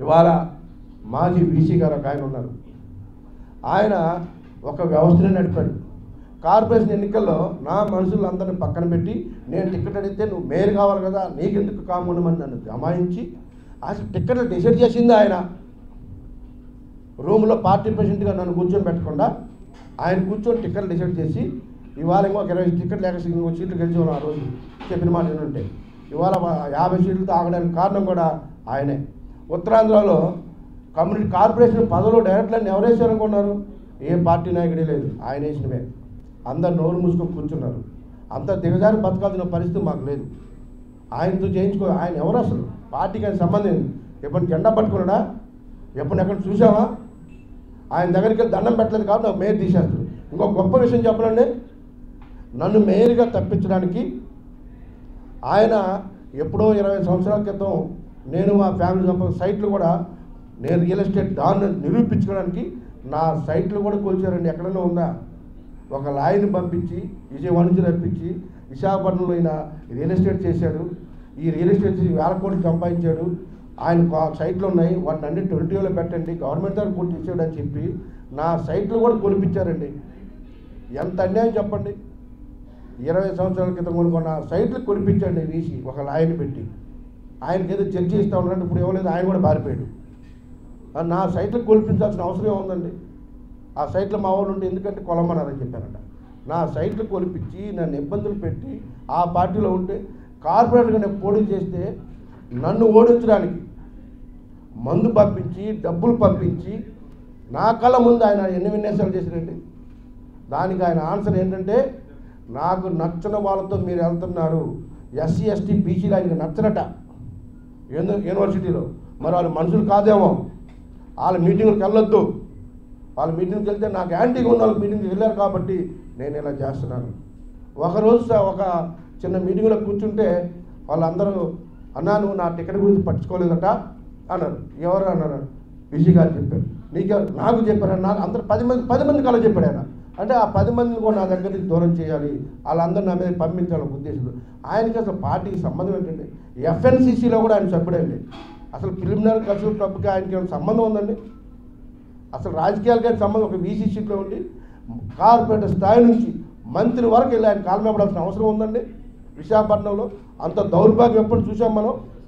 ఇవాళ మాజీ వీసీ గారు ఒక ఆయన ఉన్నారు ఆయన ఒక వ్యవస్థనే నడిపాడు కార్పొరేషన్ ఎన్నికల్లో నా మనుషులందరినీ పక్కన పెట్టి నేను టికెట్ అడిగితే నువ్వు మేయర్ కావాలి కదా నీకెందుకు కాముండమని నన్ను జమాయించి అసలు టికెట్లు డిసైడ్ చేసింది ఆయన రూమ్లో పార్టీ ప్రెసిడెంట్గా నన్ను కూర్చొని పెట్టకుండా ఆయన కూర్చొని టికెట్లు డిసైడ్ చేసి ఇవాళ ఇంకొక ఇరవై టికెట్లు లేక ఇంకో సీట్లు గెలిచాను ఆ రోజు చెప్పిన మాట ఏంటంటే ఇవాళ వా- యాభై సీట్లతో ఆగడానికి కారణం కూడా ఆయనే ఉత్తరాంధ్రలో కమ్యూనిటీ కార్పొరేషన్ పదవులు డైరెక్టర్లను ఎవరు వేసారనుకున్నారు ఏ పార్టీ నాయకుడే లేదు ఆయన వేసినవే అందరు నోరు మూసుకొని కూర్చున్నారు అంత దిగజారి బతకాల్సిన పరిస్థితి మాకు లేదు ఆయనతో చేయించుకో ఆయన ఎవరు అసలు పార్టీకి ఆయన సంబంధం ఏంది? ఎప్పుడు జెండా పట్టుకున్నాడా ఎప్పుడు ఎక్కడ చూసావా ఆయన దగ్గరికి వెళ్ళి దండం పెట్టలేదు కాబట్టి నాకు మేయర్ తీసేస్తాడు ఇంకో గొప్ప విషయం చెప్పనండి నన్ను మేయర్గా తప్పించడానికి ఆయన ఎప్పుడో ఇరవై సంవత్సరాల క్రితం నేను మా ఫ్యామిలీ సంపద సైట్లు కూడా నేను రియల్ ఎస్టేట్ దాన్ని నిరూపించుకోవడానికి నా సైట్లు కూడా కూల్చారండి ఎక్కడైనా ఉందా ఒక లాయర్ని పంపించి విజయవాడ నుంచి రప్పించి విశాఖపట్నంలో ఆయన రియల్ ఎస్టేట్ చేశాడు ఈ రియల్ ఎస్టేట్ చేసి వేల కోట్లు సంపాదించాడు ఆయన కా- సైట్లు ఉన్నాయి వాటిని అన్ని ట్వంటీలో పెట్టండి గవర్నమెంట్ దగ్గర కొట్టి ఇచ్చాడు అని చెప్పి నా సైట్లు కూడా కొలిపించారండి ఎంత అన్యాయం చెప్పండి ఇరవై సంవత్సరాల క్రితం కొనుక్కున్న సైట్లు కొనిపించండి వీసి ఒక లాయర్ని పెట్టి ఆయనకి ఏదో జడ్జి ఇస్తా ఉన్నాడు ఇప్పుడు ఇవ్వలేదు ఆయన కూడా బారిపోయాడు ఆ నా సైట్లు కొలిపించాల్సిన అవసరం ఏముందండి ఆ సైట్లో మా వాళ్ళు ఉంటే ఎందుకంటే కొలమన్నారని చెప్పారట నా సైట్లు కొలిపించి నన్ను ఇబ్బందులు పెట్టి ఆ పార్టీలో ఉంటే కార్పొరేట్గా నేను పోటీ చేస్తే నన్ను ఓడించడానికి మందు పంపించి డబ్బులు పంపించి నా కళ్ళ ముందు ఆయన ఎన్ని విన్యాసాలు చేశారండి దానికి ఆయన ఆన్సర్ ఏంటంటే నాకు నచ్చని వాళ్ళతో మీరు వెళ్తున్నారు ఎస్సీ ఎస్టీ బీసీలు ఆయనకి నచ్చనట యూని- యూనివర్సిటీలో మరి వాళ్ళు మనుషులు కాదేమో వాళ్ళ మీటింగ్కి వెళ్ళొద్దు వాళ్ళ మీటింగ్కి వెళ్తే నాకు యాంటీగా ఉన్న వాళ్ళ మీటింగ్కి వెళ్ళారు కాబట్టి నేను ఇలా చేస్తున్నాను ఒకరోజు స- ఒక చిన్న మీటింగ్లో కూర్చుంటే వాళ్ళందరూ అన్నా నువ్వు నా టికెట్ గురించి పట్టించుకోలేదట అన్నారు ఎవరు అన్నారు విజయ్ గారు చెప్పారు నీకు నాకు చెప్పారు నాకు అందరు పది మంది పది మందికి అలా చెప్పాడు ఆయన అంటే ఆ పది మందిని కూడా నా దగ్గర నుంచి దూరం చేయాలి వాళ్ళందరూ నా మీద పంపించాలనే ఉద్దేశంతో ఆయనకి అసలు పార్టీకి సంబంధం ఏంటండి ఎఫ్ఎన్సీసీలో కూడా ఆయన సభ్యుడండి అసలు ప్రిలిమినరీ కల్చరల్ క్లబ్కి ఆయనకి ఏమైనా సంబంధం ఉందండి అసలు రాజకీయాలకి ఆయన సంబంధం ఒక వీసీ సీట్లో ఉండి కార్పొరేటర్ స్థాయి నుంచి మంత్రి వరకు వెళ్ళి ఆయన కాలు పడాల్సిన అవసరం ఉందండి విశాఖపట్నంలో అంత దౌర్భాగ్యం ఎప్పుడు చూసాం మనం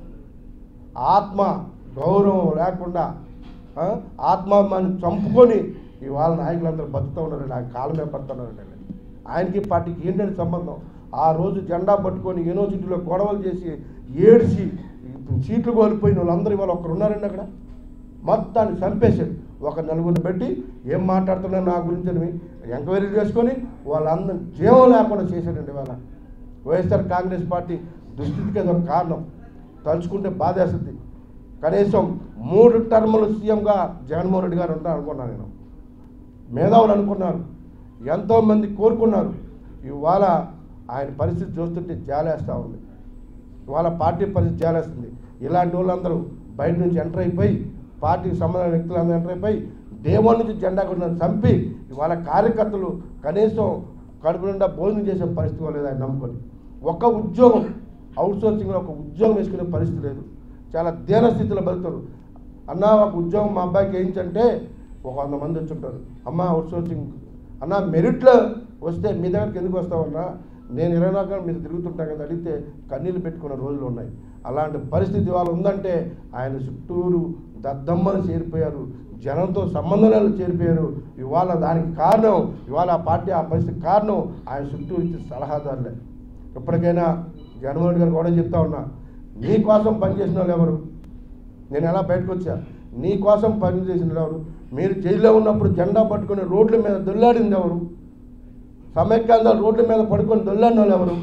ఆత్మ గౌరవం లేకుండా ఆ, ఆత్మాభిమాన్ని చంపుకొని ఇవాళ నాయకులందరూ బతుకుతూ ఉన్నారండి ఆయన కాలం మీద పడుతున్నారండి ఆయనకి పార్టీకి ఏంటంటే సంబంధం ఆ రోజు జెండా పట్టుకొని యూనివర్సిటీలో గొడవలు చేసి ఏడ్చి సీట్లు కోల్పోయిన వాళ్ళందరూ ఇవాళ ఒక్కరు ఉన్నారండి అక్కడ మొత్తాన్ని చంపేశాడు ఒక నలుగురిని పెట్టి ఏం మాట్లాడుతున్నారు నా గురించి అని ఎంక్వైరీ చేసుకొని వాళ్ళందరిని జీవం లేకుండా చేశాడండి ఇవాళ వైఎస్ఆర్ కాంగ్రెస్ పార్టీ దుస్థితికి అదొక కారణం తలుచుకుంటే బాధేస్తుంది కనీసం మూడు టర్ములు సీఎంగా జగన్మోహన్ రెడ్డి గారు ఉంటారు అనుకున్నాను నేను మేధావులు అనుకున్నారు ఎంతోమంది కోరుకున్నారు ఇవాళ ఆయన పరిస్థితి చూస్తుంటే జాలేస్తూ ఉంది ఇవాళ పార్టీ పరిస్థితి జాలేస్తుంది ఇలాంటి వాళ్ళందరూ బయట నుంచి ఎంటర్ అయిపోయి పార్టీకి సంబంధించిన వ్యక్తులందరూ ఎంటర్ అయిపోయి దేవన్ నుంచి జెండా కొట్టిన చంపి ఇవాళ కార్యకర్తలు కనీసం కడుపు నిండా భోజనం చేసే పరిస్థితి కూడా లేదు ఆయన నమ్ముకొని ఒక్క ఉద్యోగం అవుట్ సోర్సింగ్లో ఒక ఉద్యోగం వేసుకునే పరిస్థితి లేదు చాలా దీన స్థితిలో బతుకుతారు అన్న ఒక ఉద్యోగం మా అబ్బాయికి వేయించంటే ఒక వంద మంది వచ్చి ఉంటారు అమ్మ అవుట్ సోర్సింగ్ అన్న మెరిట్లో వస్తే మీ దగ్గరికి ఎందుకు వస్తామన్నా నేను ఇరవై నాలుగు గంటలు మీరు తిరుగుతుంటాను కదా అడిగితే కన్నీళ్ళు పెట్టుకున్న రోజులు ఉన్నాయి అలాంటి పరిస్థితి ఇవాళ ఉందంటే ఆయన చుట్టూరు దద్దమ్మలు చేరిపోయారు జనంతో సంబంధం లేని చేరిపోయారు ఇవాళ దానికి కారణం ఇవాళ ఆ పార్టీ ఆ పరిస్థితి కారణం ఆయన చుట్టూ ఇచ్చే సలహాదారులే ఎప్పటికైనా జగన్మోహన్ రెడ్డి గారు కూడా చెప్తా ఉన్నా నీ కోసం పనిచేసిన వాళ్ళు ఎవరు నేను ఎలా బయటకు వచ్చా నీ కోసం పని చేసిన ఎవరు మీరు జైల్లో ఉన్నప్పుడు జెండా పట్టుకొని రోడ్ల మీద దొల్లాడింది ఎవరు సమైక్యాంధ్ర రోడ్ల మీద పడుకొని దొల్లాడిన వాళ్ళు ఎవరు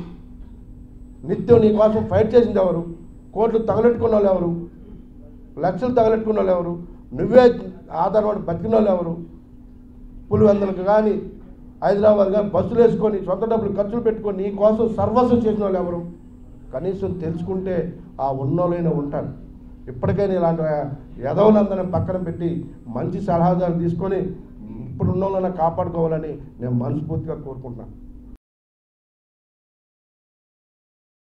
నిత్యం నీ కోసం ఫైట్ చేసింది ఎవరు కోట్లు తగలెట్టుకున్న వాళ్ళు ఎవరు లక్షలు తగలెట్టుకున్న వాళ్ళు ఎవరు నువ్వే ఆధారపడి బతికిన వాళ్ళు ఎవరు పులివెందులకు కానీ హైదరాబాద్ కానీ బస్సులు వేసుకొని సొంత డబ్బులు ఖర్చులు పెట్టుకొని నీ కోసం సర్వస్వం చేసిన వాళ్ళు ఎవరు కనీసం తెలుసుకుంటే ఆ ఉన్నోళ్ళైనా ఉంటారు ఇప్పటికైనా ఇలాంటి యదవులందరినీ పక్కన పెట్టి మంచి సలహాదారు తీసుకొని ఇప్పుడు ఉన్నోళ్ళని కాపాడుకోవాలని నేను మనస్ఫూర్తిగా కోరుకుంటున్నాను